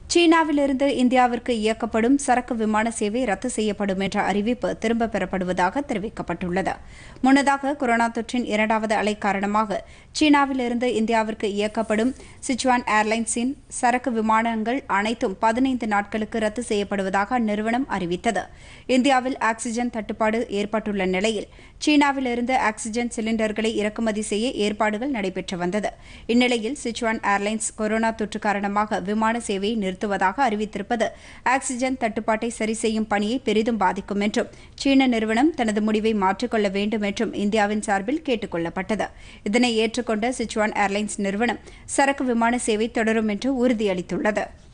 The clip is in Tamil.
சீனாவிலிருந்து இந்தியாவிற்கு இயக்கப்படும் சரக்கு விமான சேவை ரத்து செய்யப்படும் என்ற அறிவிப்பு திரும்பப் பெறப்படுவதாக தெரிவிக்கப்பட்டுள்ளது முன்னதாக கொரோனா தொற்றின் இரண்டாவது அலை காரணமாக சீனாவிலிருந்து இந்தியாவிற்கு இயக்கப்படும் சிச்சுவான் ஏர்லைன்ஸின் சரக்கு விமானங்கள் அனைத்தும் பதினைந்து நாட்களுக்கு ரத்து செய்யப்படுவதாக அந்நிறுவனம் அறிவித்தது இந்தியாவில் ஆக்ஸிஜன் தட்டுப்பாடு ஏற்பட்டுள்ள நிலையில் சீனாவிலிருந்து ஆக்ஸிஜன் சிலிண்டர்களை இறக்குமதி செய்ய ஏற்பாடுகள் நடைபெற்று வந்தது இந்நிலையில் சிச்சுவான் ஏர்லைன்ஸ் கொரோனா தொற்று காரணமாக விமான சேவையை நிறுத்துவதாக அறிவித்திருப்பது ஆக்ஸிஜன் தட்டுப்பாட்டை சரி செய்யும் பணியை பெரிதும் பாதிக்கும் என்றும் சீன நிறுவனம் தனது முடிவை மாற்றிக்கொள்ள வேண்டும் என்றும் இந்தியாவின் சார்பில் கேட்டுக் கொள்ளப்பட்டது இதனை ஏற்றுக்கொண்ட சிச்சுவான் ஏர்லைன்ஸ் நிறுவனம் சரக்கு விமான சேவை தொடரும் என்று உறுதியளித்துள்ளது